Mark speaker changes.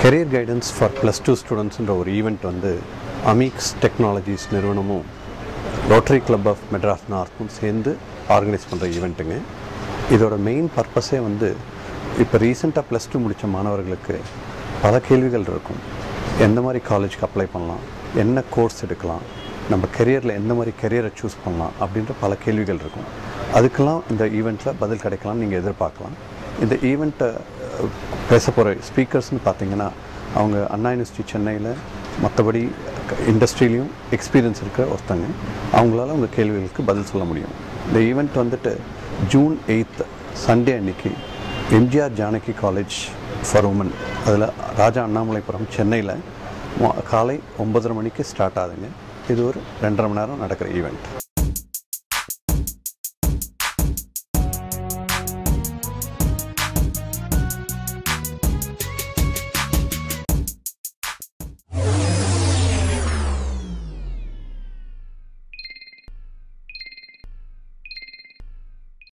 Speaker 1: career guidance for plus two ஸ்டூடெண்ட்ஸ்ன்ற ஒரு event வந்து அமீக்ஸ் டெக்னாலஜிஸ் நிறுவனமும் ரோட்டரி கிளப் ஆஃப் மெட்ராஸ் நார்த்தும் சேர்ந்து ஆர்கனைஸ் பண்ணுற ஈவெண்ட்டுங்க இதோட மெயின் பர்பஸே வந்து இப்போ ரீசெண்டாக ப்ளஸ் டூ முடித்த மாணவர்களுக்கு பல கேள்விகள் இருக்கும் எந்த மாதிரி காலேஜ்க்கு அப்ளை பண்ணலாம் என்ன கோர்ஸ் எடுக்கலாம் நம்ம கெரியரில் எந்த மாதிரி கெரியரை சூஸ் பண்ணலாம் அப்படின்ற பல கேள்விகள் இருக்கும் அதுக்கெல்லாம் இந்த ஈவெண்ட்டில் பதில் கிடைக்கலாம் நீங்கள் எதிர்பார்க்கலாம் இந்த ஈவெண்ட்டை பேச போகிற ஸ்பீக்கர்ஸ்னு பார்த்தீங்கன்னா அவங்க அண்ணா யூனிவர்சிட்டி சென்னையில் மற்றபடி இண்டஸ்ட்ரியிலையும் எக்ஸ்பீரியன்ஸ் இருக்கிற ஒருத்தங்க அவங்களால உங்கள் கேள்விகளுக்கு பதில் சொல்ல முடியும் இந்த ஈவெண்ட் வந்துட்டு ஜூன் எயித் சண்டே அன்னைக்கு MGR Janaki college for women அதில் ராஜா அண்ணாமலைபுரம் சென்னையில் காலை ஒன்பதரை மணிக்கு ஸ்டார்ட் ஆகுதுங்க இது ஒரு ரெண்டரை மணி நேரம் நடக்கிற ஈவெண்ட்